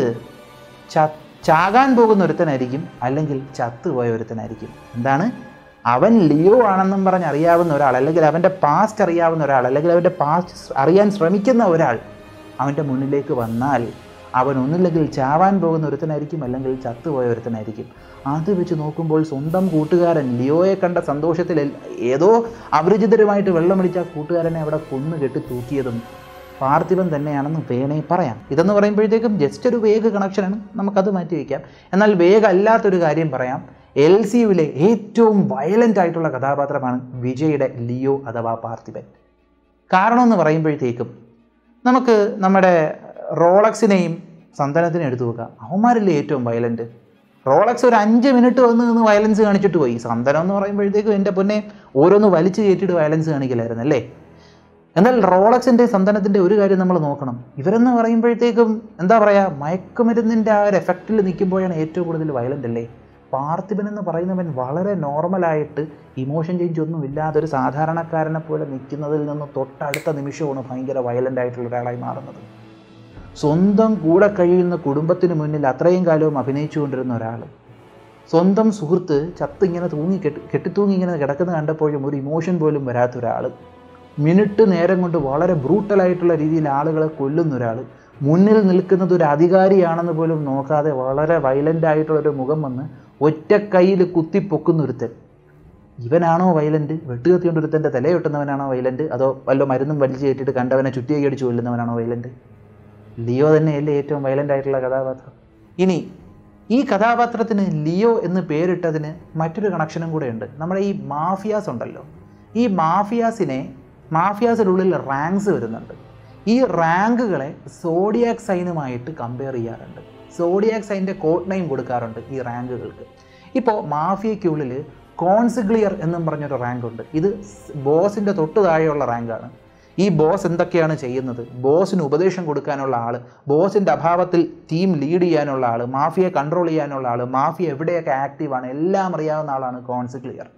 ച ചാകാൻ പോകുന്ന ഒരുത്തനായിരിക്കും അല്ലെങ്കിൽ ചത്തുപോയ ഒരുത്തനായിരിക്കും എന്താണ് അവൻ ലിയോ ആണെന്നും പറഞ്ഞ് അറിയാവുന്ന ഒരാൾ അല്ലെങ്കിൽ അവൻ്റെ പാസ്റ്റ് അറിയാവുന്ന ഒരാൾ അല്ലെങ്കിൽ അവൻ്റെ പാസ്റ്റ് അറിയാൻ ശ്രമിക്കുന്ന ഒരാൾ അവൻ്റെ മുന്നിലേക്ക് വന്നാൽ അവൻ ഒന്നില്ലെങ്കിൽ ചാവാൻ പോകുന്ന ഒരുത്തനായിരിക്കും അല്ലെങ്കിൽ ചത്തുപോയ ഒരുത്തനായിരിക്കും അത് വെച്ച് നോക്കുമ്പോൾ സ്വന്തം കൂട്ടുകാരൻ ലിയോയെ കണ്ട സന്തോഷത്തിൽ എൽ- ഏതോ അപരിചിതരുമായിട്ട് വെള്ളമടിച്ച ആ കൂട്ടുകാരനെ അവിടെ കൊന്നു കെട്ടി തൂക്കിയതും പാർത്ഥിവൻ തന്നെയാണെന്ന് വേണേ പറയാം ഇതെന്ന് പറയുമ്പോഴത്തേക്കും ജസ്റ്റ് ഒരു വേഗ കണക്ഷനാണ് നമുക്കത് മാറ്റി വയ്ക്കാം എന്നാൽ വേഗ അല്ലാത്തൊരു കാര്യം പറയാം എൽ സി യുവിലെ ഏറ്റവും വയലൻ്റ് ആയിട്ടുള്ള കഥാപാത്രമാണ് വിജയുടെ ലിയോ അഥവാ പാർത്ഥിപൻ കാരണം എന്ന് പറയുമ്പോഴത്തേക്കും നമുക്ക് നമ്മുടെ റോളക്സിനെയും സന്തനത്തിനെയും എടുത്തു നോക്കാം അവന്മാരല്ലേ ഏറ്റവും വയലൻ്റ് റോളക്സ് ഒരു അഞ്ച് മിനിറ്റ് വന്ന് നിന്ന് വയലൻസ് കാണിച്ചിട്ട് പോയി സന്തനം എന്ന് പറയുമ്പോഴത്തേക്കും എൻ്റെ പൊന്നെ ഓരോന്ന് വലിച്ചു കയറ്റിയിട്ട് വയലൻസ് കാണിക്കലായിരുന്നു അല്ലേ എന്നാൽ റോളക്സിൻ്റെ സന്തനത്തിൻ്റെ ഒരു കാര്യം നമ്മൾ നോക്കണം ഇവരെന്ന് പറയുമ്പോഴത്തേക്കും എന്താ പറയുക മയക്കുമരുന്നിൻ്റെ ആ ഒരു എഫക്റ്റിൽ നിൽക്കുമ്പോഴാണ് ഏറ്റവും കൂടുതൽ വയലൻ്റ് അല്ലേ പാർത്ഥിപൻ എന്ന് പറയുന്നവൻ വളരെ നോർമലായിട്ട് ഇമോഷൻ ചേഞ്ച് ഒന്നും ഇല്ലാതെ ഒരു സാധാരണക്കാരനെ പോലെ നിൽക്കുന്നതിൽ നിന്ന് തൊട്ടടുത്ത നിമിഷമാണ് ഭയങ്കര വയലൻ്റ് ആയിട്ടുള്ള ഒരാളായി മാറുന്നത് സ്വന്തം കൂടെ കഴിയുന്ന കുടുംബത്തിന് മുന്നിൽ അത്രയും കാലവും അഭിനയിച്ചുകൊണ്ടിരുന്ന ഒരാൾ സ്വന്തം സുഹൃത്ത് ചത്ത് ഇങ്ങനെ തൂങ്ങി കെട്ടി കെട്ടിത്തൂങ്ങി ഇങ്ങനെ കിടക്കുന്ന കണ്ടപ്പോഴും ഒരു ഇമോഷൻ പോലും വരാത്ത ഒരാൾ മിനിറ്റ് നേരം കൊണ്ട് വളരെ ബ്രൂട്ടലായിട്ടുള്ള രീതിയിൽ ആളുകളെ കൊല്ലുന്ന ഒരാൾ മുന്നിൽ നിൽക്കുന്നത് ഒരു അധികാരിയാണെന്ന് പോലും നോക്കാതെ വളരെ വയലൻ്റ് ആയിട്ടുള്ള ഒരു മുഖം വന്ന് ഒറ്റ കയ്യിൽ കുത്തിപ്പൊക്കുന്ന ഒരുത്തൻ ഇവനാണോ വയലൻ്റ് വെട്ടുകത്തിക്കൊണ്ട് ഒരുത്തൻ്റെ തലയൊട്ടുന്നവനാണോ വയലൻ്റ് അതോ വല്ല മരുന്നും വലിച്ചു കയറ്റിയിട്ട് കണ്ടവനെ ചുറ്റിയൊക്കെ അടിച്ച് കൊല്ലുന്നവനാണോ വയലൻ്റ് ലിയോ തന്നെയല്ലേ ഏറ്റവും വയലൻ്റ് ആയിട്ടുള്ള കഥാപാത്രം ഇനി ഈ കഥാപാത്രത്തിന് ലിയോ എന്ന് പേരിട്ടതിന് മറ്റൊരു കണക്ഷനും കൂടെ ഉണ്ട് നമ്മുടെ ഈ മാഫിയാസ് ഉണ്ടല്ലോ ഈ മാഫിയാസിനെ മാഫിയാസിനുള്ളിൽ റാങ്ക്സ് വരുന്നുണ്ട് ഈ റാങ്കുകളെ സോഡിയാക് സൈനുമായിട്ട് കമ്പയർ ചെയ്യാറുണ്ട് സോഡിയാക് സൈൻ്റെ കോഡ് നെയിം കൊടുക്കാറുണ്ട് ഈ റാങ്കുകൾക്ക് ഇപ്പോൾ മാഫിയയ്ക്കുള്ളിൽ കോൺസിഗ്ലിയർ എന്നും പറഞ്ഞൊരു റാങ്ക് ഉണ്ട് ഇത് ബോസിൻ്റെ തൊട്ട് താഴെയുള്ള റാങ്കാണ് ഈ ബോസ് എന്തൊക്കെയാണ് ചെയ്യുന്നത് ബോസിന് ഉപദേശം കൊടുക്കാനുള്ള ആൾ ബോസിൻ്റെ അഭാവത്തിൽ ടീം ലീഡ് ചെയ്യാനുള്ള ആൾ മാഫിയെ കൺട്രോൾ ചെയ്യാനുള്ള ആൾ മാഫിയ എവിടെയൊക്കെ ആക്റ്റീവാണ് എല്ലാം അറിയാവുന്ന ആളാണ് കോൺസിക്ലിയർ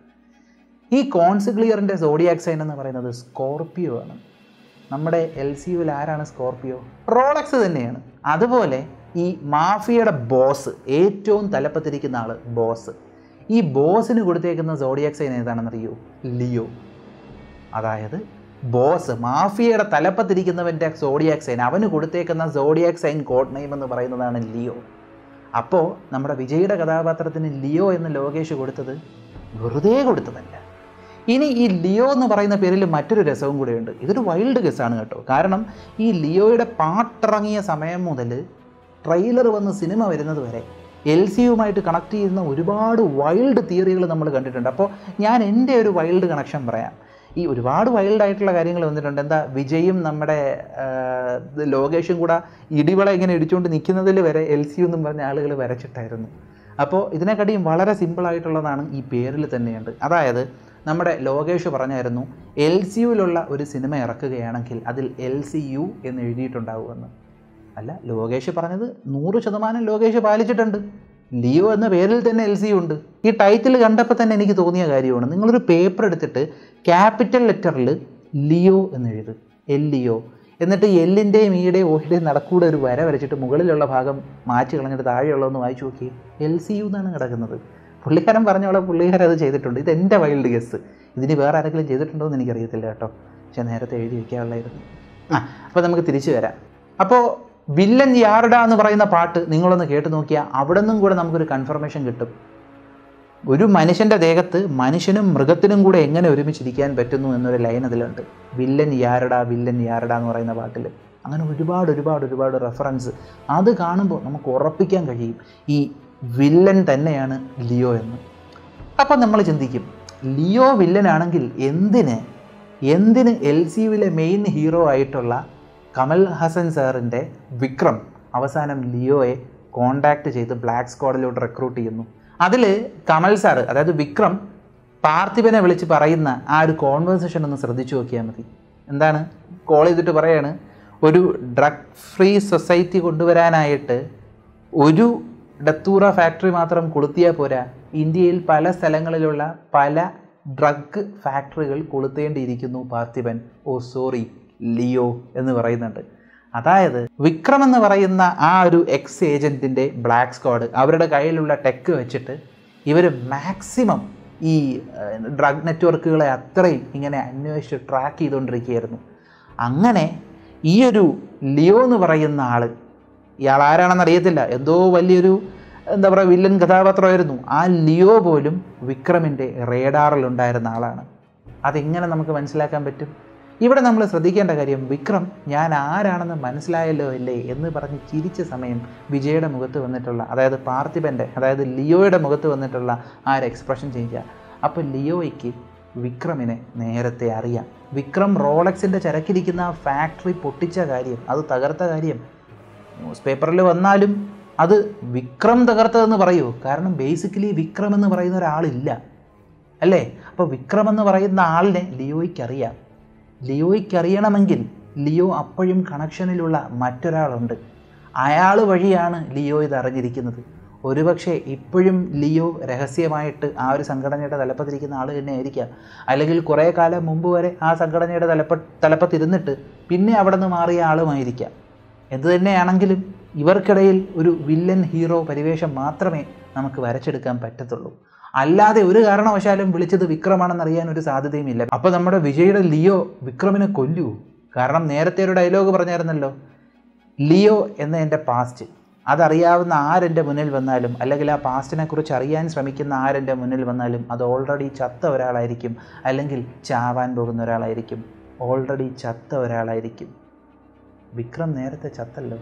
ഈ കോൺസിക്ലിയറിൻ്റെ സോഡിയാക് സൈൻ എന്ന് പറയുന്നത് സ്കോർപ്പിയോ ആണ് നമ്മുടെ എൽ സി യുവിൽ ആരാണ് സ്കോർപ്പിയോ റോളക്സ് തന്നെയാണ് അതുപോലെ ഈ മാഫിയയുടെ ബോസ് ഏറ്റവും തലപ്പത്തിരിക്കുന്ന ആൾ ബോസ് ഈ ബോസിന് കൊടുത്തേക്കുന്ന സോഡിയാക് സൈൻ ഏതാണെന്നറിയോ ലിയോ അതായത് ബോസ് മാഫിയയുടെ തലപ്പത്തിരിക്കുന്നവൻ്റെ സോഡിയാക് സൈൻ അവന് കൊടുത്തേക്കുന്ന സോഡിയാക് സൈൻ കോഡ് നെയിം എന്ന് പറയുന്നതാണ് ലിയോ അപ്പോൾ നമ്മുടെ വിജയുടെ കഥാപാത്രത്തിന് ലിയോ എന്ന് ലോകേഷ് കൊടുത്തത് വെറുതെ കൊടുത്തതല്ല ഇനി ഈ ലിയോ എന്ന് പറയുന്ന പേരിൽ മറ്റൊരു രസവും കൂടെയുണ്ട് ഇതൊരു വൈൽഡ് ഗസ്സാണ് കേട്ടോ കാരണം ഈ ലിയോയുടെ പാട്ടിറങ്ങിയ സമയം മുതൽ ട്രെയിലർ വന്ന് സിനിമ വരുന്നത് വരെ എൽ സി യുമായിട്ട് കണക്ട് ചെയ്യുന്ന ഒരുപാട് വൈൽഡ് തിയറികൾ നമ്മൾ കണ്ടിട്ടുണ്ട് അപ്പോൾ ഞാൻ എൻ്റെ ഒരു വൈൽഡ് കണക്ഷൻ പറയാം ഈ ഒരുപാട് വൈൽഡ് ആയിട്ടുള്ള കാര്യങ്ങൾ വന്നിട്ടുണ്ട് എന്താ വിജയും നമ്മുടെ ആ, ഇത് ലോകേഷും കൂടെ ഇടിവള ഇങ്ങനെ ഇടിച്ചുകൊണ്ട് നിൽക്കുന്നതിൽ വരെ എൽ സി എന്നും പറഞ്ഞ ആളുകൾ വരച്ചിട്ടായിരുന്നു അപ്പോൾ ഇതിനെക്കാട്ടിയും വളരെ സിമ്പിളായിട്ടുള്ളതാണ് ഈ പേരിൽ തന്നെയുണ്ട് അതായത് നമ്മുടെ ലോകേഷ് പറഞ്ഞായിരുന്നു എൽ സി യുവിലുള്ള ഒരു സിനിമ ഇറക്കുകയാണെങ്കിൽ അതിൽ എൽ സി യു എന്ന് എഴുതിയിട്ടുണ്ടാവുമെന്ന് അല്ല ലോകേഷ് പറഞ്ഞത് നൂറ് ശതമാനം ലോകേഷ് പാലിച്ചിട്ടുണ്ട് ലിയോ എന്ന പേരിൽ തന്നെ എൽ സി ഉണ്ട് ഈ ടൈറ്റിൽ കണ്ടപ്പോൾ തന്നെ എനിക്ക് തോന്നിയ കാര്യമാണ് നിങ്ങളൊരു പേപ്പർ എടുത്തിട്ട് ക്യാപിറ്റൽ ലെറ്ററിൽ ലിയോ എന്ന് എഴുത് എൽ ലിയോ എന്നിട്ട് എല്ലിൻ്റെയും ഈയുടെയും ഓഹിൻ്റെയും നടക്കൂടെ ഒരു വര വരച്ചിട്ട് മുകളിലുള്ള ഭാഗം മാറ്റി കളഞ്ഞിട്ട് താഴെയുള്ളതൊന്ന് വായിച്ചു നോക്കി എൽ സി യു എന്നാണ് കിടക്കുന്നത് പുള്ളിക്കാരൻ പറഞ്ഞോളെ പുള്ളിക്കാരൻ അത് ചെയ്തിട്ടുണ്ട് ഇത് എൻ്റെ വൈൽഡ് ഗസ് ഇതിന് വേറെ ആരെങ്കിലും ചെയ്തിട്ടുണ്ടോ എന്ന് എനിക്കറിയത്തില്ല കേട്ടോ പക്ഷെ നേരത്തെ എഴുതി വയ്ക്കാനുള്ളായിരുന്നു ആ അപ്പോൾ നമുക്ക് തിരിച്ചു വരാം അപ്പോൾ വില്ലൻ യാർഡ എന്ന് പറയുന്ന പാട്ട് നിങ്ങളൊന്ന് കേട്ട് നോക്കിയാൽ അവിടെ നിന്നും കൂടെ നമുക്കൊരു കൺഫർമേഷൻ കിട്ടും ഒരു മനുഷ്യൻ്റെ ദേഹത്ത് മനുഷ്യനും മൃഗത്തിനും കൂടെ എങ്ങനെ ഒരുമിച്ചിരിക്കാൻ പറ്റുന്നു എന്നൊരു ലൈൻ അതിലുണ്ട് വില്ലൻ യാരട വില്ലൻ യാരട എന്ന് പറയുന്ന പാട്ടിൽ അങ്ങനെ ഒരുപാട് ഒരുപാട് ഒരുപാട് റെഫറൻസ് അത് കാണുമ്പോൾ നമുക്ക് ഉറപ്പിക്കാൻ കഴിയും ഈ വില്ലൻ തന്നെയാണ് ലിയോ എന്ന് അപ്പം നമ്മൾ ചിന്തിക്കും ലിയോ വില്ലനാണെങ്കിൽ എന്തിന് എന്തിന് എൽ സി യുവിലെ മെയിൻ ഹീറോ ആയിട്ടുള്ള കമൽ ഹസൻ സാറിൻ്റെ വിക്രം അവസാനം ലിയോയെ കോണ്ടാക്ട് ചെയ്ത് ബ്ലാക്ക് സ്ക്വാഡിലോട്ട് റിക്രൂട്ട് ചെയ്യുന്നു അതിൽ കമൽ സാറ് അതായത് വിക്രം പാർത്ഥിബനെ വിളിച്ച് പറയുന്ന ആ ഒരു കോൺവേഴ്സേഷൻ ഒന്ന് ശ്രദ്ധിച്ചു നോക്കിയാൽ മതി എന്താണ് കോൾ ചെയ്തിട്ട് പറയാണ് ഒരു ഡ്രഗ് ഫ്രീ സൊസൈറ്റി കൊണ്ടുവരാനായിട്ട് ഒരു ഡത്തൂറ ഫാക്ടറി മാത്രം കൊളുത്തിയാൽ പോരാ ഇന്ത്യയിൽ പല സ്ഥലങ്ങളിലുള്ള പല ഡ്രഗ് ഫാക്ടറികൾ കൊളുത്തേണ്ടിയിരിക്കുന്നു പാർത്ഥിബൻ ഓ സോറി ലിയോ എന്ന് പറയുന്നുണ്ട് അതായത് വിക്രം എന്ന് പറയുന്ന ആ ഒരു എക്സ് ഏജൻറ്റിൻ്റെ ബ്ലാക്ക് സ്ക്വാഡ് അവരുടെ കയ്യിലുള്ള ടെക്ക് വെച്ചിട്ട് ഇവർ മാക്സിമം ഈ ഡ്രഗ് നെറ്റ്വർക്കുകളെ അത്രയും ഇങ്ങനെ അന്വേഷിച്ച് ട്രാക്ക് ചെയ്തുകൊണ്ടിരിക്കുകയായിരുന്നു അങ്ങനെ ഈ ഒരു ലിയോ എന്ന് പറയുന്ന ആൾ ഇയാൾ ആരാണെന്ന് അറിയത്തില്ല എന്തോ വലിയൊരു എന്താ പറയുക വില്ലൻ കഥാപാത്രമായിരുന്നു ആ ലിയോ പോലും വിക്രമിൻ്റെ റേഡാറിലുണ്ടായിരുന്ന ആളാണ് അതെങ്ങനെ നമുക്ക് മനസ്സിലാക്കാൻ പറ്റും ഇവിടെ നമ്മൾ ശ്രദ്ധിക്കേണ്ട കാര്യം വിക്രം ഞാൻ ആരാണെന്ന് മനസ്സിലായല്ലോ അല്ലേ എന്ന് പറഞ്ഞ് ചിരിച്ച സമയം വിജയുടെ മുഖത്ത് വന്നിട്ടുള്ള അതായത് പാർത്ഥിബൻ്റെ അതായത് ലിയോയുടെ മുഖത്ത് വന്നിട്ടുള്ള ആ ഒരു എക്സ്പ്രഷൻ ചെയ്യുക അപ്പോൾ ലിയോയ്ക്ക് വിക്രമിനെ നേരത്തെ അറിയാം വിക്രം റോളക്സിൻ്റെ ചരക്കിരിക്കുന്ന ആ ഫാക്ടറി പൊട്ടിച്ച കാര്യം അത് തകർത്ത കാര്യം ന്യൂസ് പേപ്പറിൽ വന്നാലും അത് വിക്രം തകർത്തതെന്ന് പറയൂ കാരണം ബേസിക്കലി വിക്രം എന്ന് പറയുന്ന ഒരാളില്ല അല്ലേ അപ്പോൾ വിക്രം എന്ന് പറയുന്ന ആളിനെ ലിയോയ്ക്ക് അറിയാം ലിയോയ്ക്ക് അറിയണമെങ്കിൽ ലിയോ അപ്പോഴും കണക്ഷനിലുള്ള മറ്റൊരാളുണ്ട് അയാൾ വഴിയാണ് ലിയോ ഇത് അറിഞ്ഞിരിക്കുന്നത് ഒരുപക്ഷെ ഇപ്പോഴും ലിയോ രഹസ്യമായിട്ട് ആ ഒരു സംഘടനയുടെ തലപ്പത്തിരിക്കുന്ന ആൾ തന്നെ ആയിരിക്കാം അല്ലെങ്കിൽ കുറേ കാലം മുമ്പ് വരെ ആ സംഘടനയുടെ തലപ്പ തലപ്പത്തിരുന്നിട്ട് പിന്നെ അവിടെ നിന്ന് മാറിയ ആളുമായിരിക്കാം എന്തു തന്നെയാണെങ്കിലും ഇവർക്കിടയിൽ ഒരു വില്ലൻ ഹീറോ പരിവേഷം മാത്രമേ നമുക്ക് വരച്ചെടുക്കാൻ പറ്റത്തുള്ളൂ അല്ലാതെ ഒരു കാരണവശാലും വിളിച്ചത് വിക്രമാണെന്ന് അറിയാൻ ഒരു സാധ്യതയുമില്ല അപ്പോൾ നമ്മുടെ വിജയുടെ ലിയോ വിക്രമിനെ കൊല്ലൂ കാരണം നേരത്തെ ഒരു ഡയലോഗ് പറഞ്ഞായിരുന്നല്ലോ ലിയോ എന്ന എൻ്റെ പാസ്റ്റ് അതറിയാവുന്ന ആരെൻ്റെ മുന്നിൽ വന്നാലും അല്ലെങ്കിൽ ആ പാസ്റ്റിനെ കുറിച്ച് അറിയാൻ ശ്രമിക്കുന്ന ആരെൻ്റെ മുന്നിൽ വന്നാലും അത് ഓൾറെഡി ചത്ത ഒരാളായിരിക്കും അല്ലെങ്കിൽ ചാവാൻ പോകുന്ന ഒരാളായിരിക്കും ഓൾറെഡി ചത്ത ഒരാളായിരിക്കും വിക്രം നേരത്തെ ചത്തല്ലോ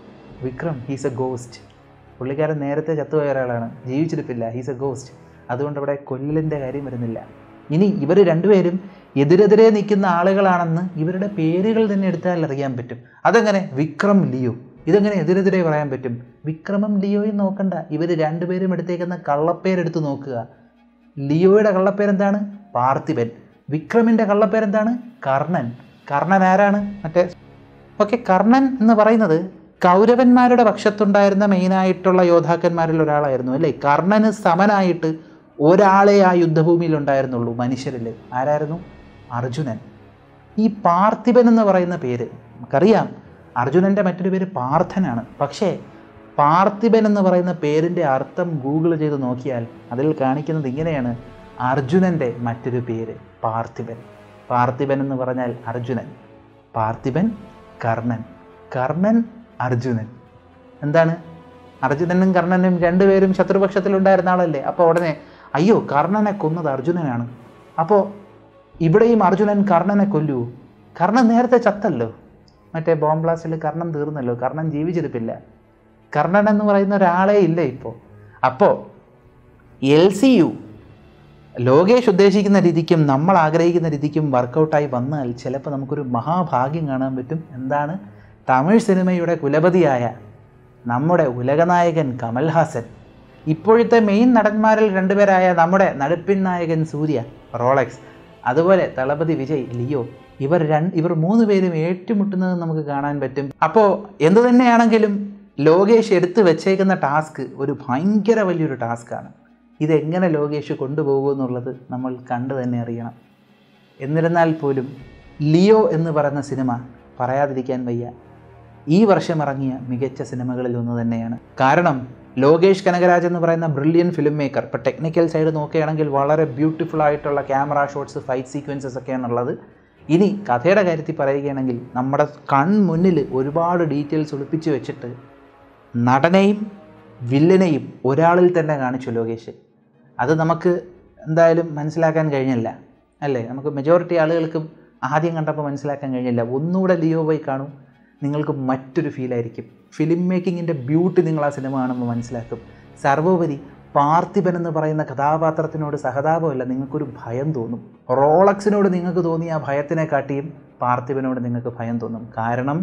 വിക്രം ഹീസ് എ ഗോസ്റ്റ് പുള്ളിക്കാരൻ നേരത്തെ ചത്തുപോയ ഒരാളാണ് ജീവിച്ചിരിപ്പില്ല ഹീസ് എ ഗോസ്റ്റ് അതുകൊണ്ട് അവിടെ കൊല്ലലിൻ്റെ കാര്യം വരുന്നില്ല ഇനി ഇവർ രണ്ടുപേരും എതിരെതിരെ നിൽക്കുന്ന ആളുകളാണെന്ന് ഇവരുടെ പേരുകൾ തന്നെ എടുത്താൽ അറിയാൻ പറ്റും അതെങ്ങനെ വിക്രം ലിയോ ഇതെങ്ങനെ എതിരെതിരെ പറയാൻ പറ്റും വിക്രമം ലിയോയും നോക്കണ്ട ഇവർ രണ്ടുപേരും എടുത്തേക്കുന്ന കള്ളപ്പേരെടുത്ത് നോക്കുക ലിയോയുടെ കള്ളപ്പേരെന്താണ് പാർത്ഥിബൻ വിക്രമിൻ്റെ കള്ളപ്പേരെന്താണ് കർണൻ കർണൻ ആരാണ് മറ്റേ ഓക്കെ കർണൻ എന്ന് പറയുന്നത് കൗരവന്മാരുടെ പക്ഷത്തുണ്ടായിരുന്ന മെയിനായിട്ടുള്ള യോദ്ധാക്കന്മാരിൽ ഒരാളായിരുന്നു അല്ലേ കർണന് സമനായിട്ട് ഒരാളെ ആ യുദ്ധഭൂമിയിൽ ഉണ്ടായിരുന്നുള്ളൂ മനുഷ്യരിൽ ആരായിരുന്നു അർജുനൻ ഈ പാർത്ഥിബൻ എന്ന് പറയുന്ന പേര് നമുക്കറിയാം അർജുനൻ്റെ മറ്റൊരു പേര് പാർത്ഥനാണ് പക്ഷേ പാർത്ഥിബൻ എന്ന് പറയുന്ന പേരിൻ്റെ അർത്ഥം ഗൂഗിൾ ചെയ്ത് നോക്കിയാൽ അതിൽ കാണിക്കുന്നത് ഇങ്ങനെയാണ് അർജുനൻ്റെ മറ്റൊരു പേര് പാർത്ഥിബൻ പാർത്ഥിബൻ എന്ന് പറഞ്ഞാൽ അർജുനൻ പാർത്ഥിബൻ കർണൻ കർണൻ അർജുനൻ എന്താണ് അർജുനനും കർണനും രണ്ടുപേരും ശത്രുപക്ഷത്തിലുണ്ടായിരുന്ന ആളല്ലേ അപ്പോൾ ഉടനെ അയ്യോ കർണനെ കൊന്നത് അർജുനനാണ് അപ്പോൾ ഇവിടെയും അർജുനൻ കർണനെ കൊല്ലൂ കർണൻ നേരത്തെ ചത്തല്ലോ മറ്റേ ബോംബ് ബ്ലാസ്റ്റിൽ കർണൻ തീർന്നല്ലോ കർണൻ ജീവിച്ചിരിപ്പില്ല കർണൻ എന്ന് പറയുന്ന ഒരാളേ ഇല്ല ഇപ്പോൾ അപ്പോൾ എൽ സി യു ലോകേഷ് ഉദ്ദേശിക്കുന്ന രീതിക്കും നമ്മൾ ആഗ്രഹിക്കുന്ന രീതിക്കും വർക്കൗട്ടായി വന്നാൽ ചിലപ്പോൾ നമുക്കൊരു മഹാഭാഗ്യം കാണാൻ പറ്റും എന്താണ് തമിഴ് സിനിമയുടെ കുലപതിയായ നമ്മുടെ ഉലകനായകൻ കമൽഹാസൻ ഇപ്പോഴത്തെ മെയിൻ നടന്മാരിൽ രണ്ടുപേരായ നമ്മുടെ നടുപ്പിൻ നായകൻ സൂര്യ റോളക്സ് അതുപോലെ തളപതി വിജയ് ലിയോ ഇവർ രണ്ട് ഇവർ മൂന്ന് പേരും ഏറ്റുമുട്ടുന്നത് നമുക്ക് കാണാൻ പറ്റും അപ്പോൾ എന്തു തന്നെയാണെങ്കിലും ലോകേഷ് എടുത്തു വെച്ചേക്കുന്ന ടാസ്ക് ഒരു ഭയങ്കര വലിയൊരു ടാസ്ക്കാണ് ഇതെങ്ങനെ ലോകേഷ് കൊണ്ടുപോകുമെന്നുള്ളത് നമ്മൾ കണ്ടു തന്നെ അറിയണം എന്നിരുന്നാൽ പോലും ലിയോ എന്ന് പറയുന്ന സിനിമ പറയാതിരിക്കാൻ വയ്യ ഈ വർഷം ഇറങ്ങിയ മികച്ച സിനിമകളിൽ ഒന്ന് തന്നെയാണ് കാരണം ലോകേഷ് കനകരാജ് എന്ന് പറയുന്ന ബ്രില്യൻ ഫിലിം മേക്കർ ഇപ്പോൾ ടെക്നിക്കൽ സൈഡ് നോക്കുകയാണെങ്കിൽ വളരെ ബ്യൂട്ടിഫുൾ ആയിട്ടുള്ള ക്യാമറ ഷോട്ട്സ് ഫൈറ്റ് സീക്വൻസസ് ഒക്കെയാണുള്ളത് ഇനി കഥയുടെ കാര്യത്തിൽ പറയുകയാണെങ്കിൽ നമ്മുടെ കൺമുന്നിൽ ഒരുപാട് ഡീറ്റെയിൽസ് ഒളിപ്പിച്ച് വെച്ചിട്ട് നടനെയും വില്ലനെയും ഒരാളിൽ തന്നെ കാണിച്ചു ലോകേഷ് അത് നമുക്ക് എന്തായാലും മനസ്സിലാക്കാൻ കഴിഞ്ഞില്ല അല്ലേ നമുക്ക് മെജോറിറ്റി ആളുകൾക്കും ആദ്യം കണ്ടപ്പോൾ മനസ്സിലാക്കാൻ കഴിഞ്ഞില്ല ഒന്നുകൂടെ ലിയോ പോയി കാണും നിങ്ങൾക്ക് മറ്റൊരു ഫീലായിരിക്കും ഫിലിം മേക്കിങ്ങിൻ്റെ ബ്യൂട്ടി നിങ്ങൾ ആ സിനിമ കാണുമ്പോൾ മനസ്സിലാക്കും സർവോപരി പാർത്ഥിപൻ എന്ന് പറയുന്ന കഥാപാത്രത്തിനോട് സഹതാപമല്ല നിങ്ങൾക്കൊരു ഭയം തോന്നും റോളക്സിനോട് നിങ്ങൾക്ക് തോന്നിയ ആ ഭയത്തിനെ കാട്ടിയും പാർത്ഥിപനോട് നിങ്ങൾക്ക് ഭയം തോന്നും കാരണം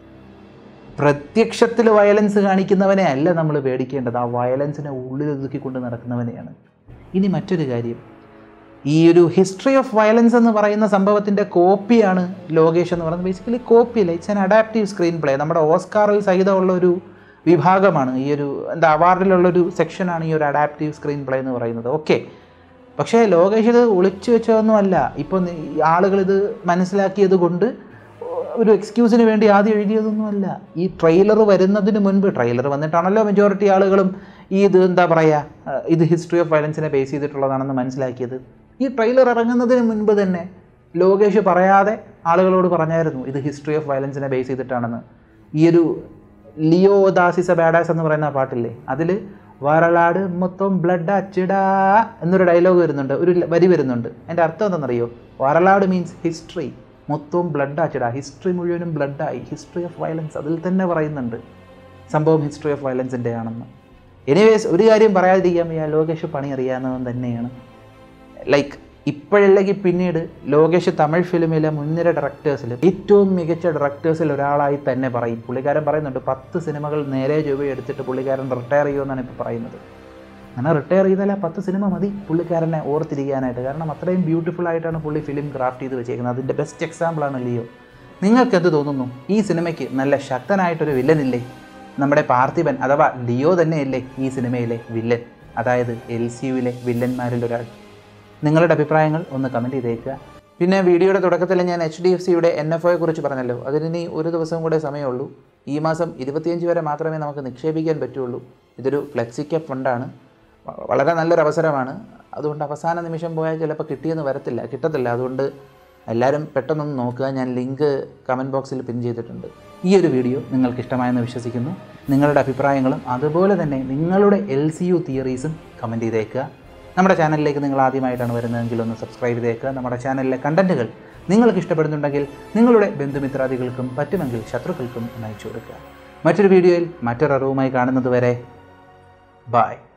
പ്രത്യക്ഷത്തിൽ വയലൻസ് കാണിക്കുന്നവനെ അല്ല നമ്മൾ പേടിക്കേണ്ടത് ആ വയലൻസിനെ ഉള്ളിൽ ഒതുക്കിക്കൊണ്ട് നടക്കുന്നവനെയാണ് ഇനി മറ്റൊരു കാര്യം ഈ ഒരു ഹിസ്റ്ററി ഓഫ് വയലൻസ് എന്ന് പറയുന്ന സംഭവത്തിൻ്റെ കോപ്പിയാണ് ലോകേഷ് എന്ന് പറയുന്നത് ബേസിക്കലി കോപ്പിയല്ല it's an adaptive screenplay നമ്മുടെ ഓസ്കാറിൽ സഹിതമുള്ള ഒരു വിഭാഗമാണ് ഈ ഒരു എന്താ അവാർഡിലുള്ളൊരു സെക്ഷനാണ് ഈ ഒരു അഡാപ്റ്റീവ് സ്ക്രീൻ പ്ലേ എന്ന് പറയുന്നത് ഓക്കെ പക്ഷേ ലോകേഷ് ഇത് ഒളിച്ചു വെച്ചതൊന്നുമല്ല ഇപ്പോൾ ആളുകൾ ഇത് മനസ്സിലാക്കിയത് കൊണ്ട് ഒരു എക്സ്ക്യൂസിന് വേണ്ടി ആദ്യം എഴുതിയതൊന്നുമല്ല ഈ ട്രെയിലർ വരുന്നതിന് മുൻപ് ട്രെയിലർ വന്നിട്ടാണല്ലോ മെജോറിറ്റി ആളുകളും ഈ ഇത് എന്താ പറയുക ഇത് ഹിസ്റ്ററി ഓഫ് വയലൻസിനെ ബേസ് ചെയ്തിട്ടുള്ളതാണെന്ന് മനസ്സിലാക്കിയത് ഈ ട്രെയിലർ ഇറങ്ങുന്നതിന് മുൻപ് തന്നെ ലോകേഷ് പറയാതെ ആളുകളോട് പറഞ്ഞായിരുന്നു ഇത് ഹിസ്റ്ററി ഓഫ് വയലൻസിനെ ബേസ് ചെയ്തിട്ടാണെന്ന് ഈ ഒരു ലിയോ ദാസിസ ബാഡാസ് എന്ന് പറയുന്ന പാട്ടില്ലേ അതിൽ വരളാട് മൊത്തം ബ്ലഡ് അച്ചിടാ എന്നൊരു ഡയലോഗ് വരുന്നുണ്ട് ഒരു വരി വരുന്നുണ്ട് എൻ്റെ അർത്ഥം എന്താണെന്നറിയോ വരളാട് മീൻസ് ഹിസ്റ്ററി മൊത്തവും ബ്ലഡ് അച്ചിടാ ഹിസ്റ്ററി മുഴുവനും ബ്ലഡായി ഹിസ്റ്ററി ഓഫ് വയലൻസ് അതിൽ തന്നെ പറയുന്നുണ്ട് സംഭവം ഹിസ്റ്ററി ഓഫ് വയലൻസിൻ്റെ ആണെന്ന് എനിവേസ് ഒരു കാര്യം പറയാതിരിക്കാൻ വയ്യ ലോകേഷ് പണി അറിയാവുന്നവൻ തന്നെയാണ് ലൈക്ക് ഇപ്പോഴല്ലെങ്കിൽ പിന്നീട് ലോകേഷ് തമിഴ് ഫിലിമിലെ മുൻനിര ഡയറക്ടേഴ്സിൽ ഏറ്റവും മികച്ച ഡയറക്ടേഴ്സിൽ ഒരാളായി തന്നെ പറയും പുള്ളിക്കാരൻ പറയുന്നുണ്ട് പത്ത് സിനിമകൾ നേരെ ചൊവ്വ എടുത്തിട്ട് പുള്ളിക്കാരൻ റിട്ടയർ ചെയ്യുമെന്നാണ് ഇപ്പോൾ പറയുന്നത് അങ്ങനെ റിട്ടയർ ചെയ്താൽ ആ പത്ത് സിനിമ മതി പുള്ളിക്കാരനെ ഓർത്തിരിക്കാനായിട്ട് കാരണം അത്രയും ബ്യൂട്ടിഫുൾ ആയിട്ടാണ് പുള്ളി ഫിലിം ക്രാഫ്റ്റ് ചെയ്ത് വെച്ചേക്കുന്നത് അതിൻ്റെ ബെസ്റ്റ് എക്സാമ്പിളാണ് ലിയോ നിങ്ങൾക്ക് എന്ത് തോന്നുന്നു ഈ സിനിമയ്ക്ക് നല്ല ശക്തനായിട്ടൊരു വില്ലനില്ലേ നമ്മുടെ പാർത്ഥിപൻ അഥവാ ലിയോ തന്നെയല്ലേ ഈ സിനിമയിലെ വില്ലൻ അതായത് എൽ സി യുവിലെ വില്ലന്മാരിൽ ഒരാൾ നിങ്ങളുടെ അഭിപ്രായങ്ങൾ ഒന്ന് കമൻറ്റ് ചെയ്തേക്കുക പിന്നെ വീഡിയോയുടെ തുടക്കത്തിൽ ഞാൻ എച്ച് ഡി എഫ് സിയുടെ എൻ എഫ് ഒയെ കുറിച്ച് പറഞ്ഞല്ലോ അതിനി ഒരു ദിവസം കൂടെ സമയമുള്ളൂ ഈ മാസം ഇരുപത്തിയഞ്ച് വരെ മാത്രമേ നമുക്ക് നിക്ഷേപിക്കാൻ പറ്റുള്ളൂ ഇതൊരു ഫ്ലെക്സിക്ക ഫണ്ടാണ് വ- വളരെ നല്ലൊരു അവസരമാണ് അതുകൊണ്ട് അവസാന നിമിഷം പോയാൽ ചിലപ്പോൾ കിട്ടിയെന്ന് വരത്തില്ല കിട്ടത്തില്ല അതുകൊണ്ട് എല്ലാവരും പെട്ടെന്നൊന്ന് നോക്കുക ഞാൻ ലിങ്ക് കമൻറ്റ് ബോക്സിൽ പിൻ ചെയ്തിട്ടുണ്ട് ഈ ഒരു വീഡിയോ നിങ്ങൾക്ക് ഇഷ്ടമായെന്ന് വിശ്വസിക്കുന്നു നിങ്ങളുടെ അഭിപ്രായങ്ങളും അതുപോലെ തന്നെ നിങ്ങളുടെ എൽ സി യു തിയറീസും കമൻറ്റ് ചെയ്തേക്കുക നമ്മുടെ ചാനലിലേക്ക് നിങ്ങൾ ആദ്യമായിട്ടാണ് വരുന്നതെങ്കിൽ ഒന്ന് സബ്സ്ക്രൈബ് ചെയ്തേക്കുക നമ്മുടെ ചാനലിലെ കണ്ടൻറ്റുകൾ നിങ്ങൾക്ക് ഇഷ്ടപ്പെടുന്നുണ്ടെങ്കിൽ നിങ്ങളുടെ ബന്ധുമിത്രാദികൾക്കും പറ്റുമെങ്കിൽ ശത്രുക്കൾക്കും ഒന്ന് അയച്ചു കൊടുക്കുക മറ്റൊരു വീഡിയോയിൽ മറ്റൊരു അറിവുമായി കാണുന്നത് വരെ ബായ്